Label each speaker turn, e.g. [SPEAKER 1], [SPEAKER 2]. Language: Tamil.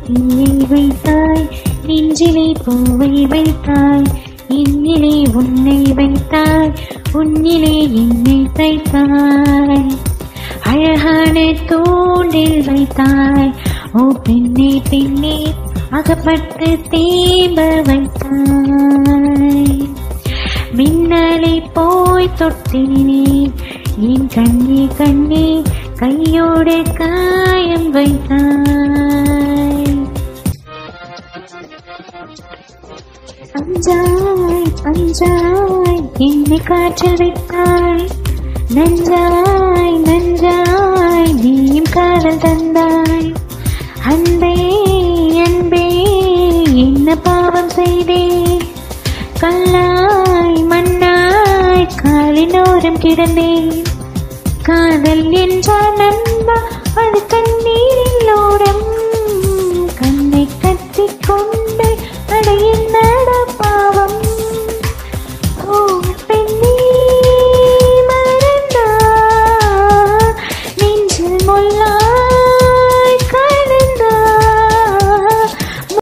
[SPEAKER 1] தீயை வைத்தாய் நெஞ்சிலே பூவை வைத்தாய் என்னிலே உன்னை வைத்தாய் உன்னிலே என்னை தைத்தாய் அழகான தூண்டில் வைத்தாய் ஓ பெண்ணே பெண்ணே அகப்பட்டு தீம்ப வைத்தாய் மின்னலை போய் தொட்டினே என் கண்ணே கண்ணே கையோடு காயம் வைத்தாய் அஞ்சாய் அஞ்சாய் என்னை காற்ற வைத்தாய் நஞ்சாய் நஞ்சாய் நீயும் காதல் தந்தாய் அன்பே அன்பே என்ன பாவம் செய்தேன் கல்லாய் மண்ணாய் காலினோரம் கிடந்தேன் காதல் என்றால் நண்பா அது கண்ணீரில் ஓரம் கண்ணை கத்திக் கொண்டு அடைய நட பாவம் ஓ பெண்ணே மறந்தா நெஞ்சில் முள்ளா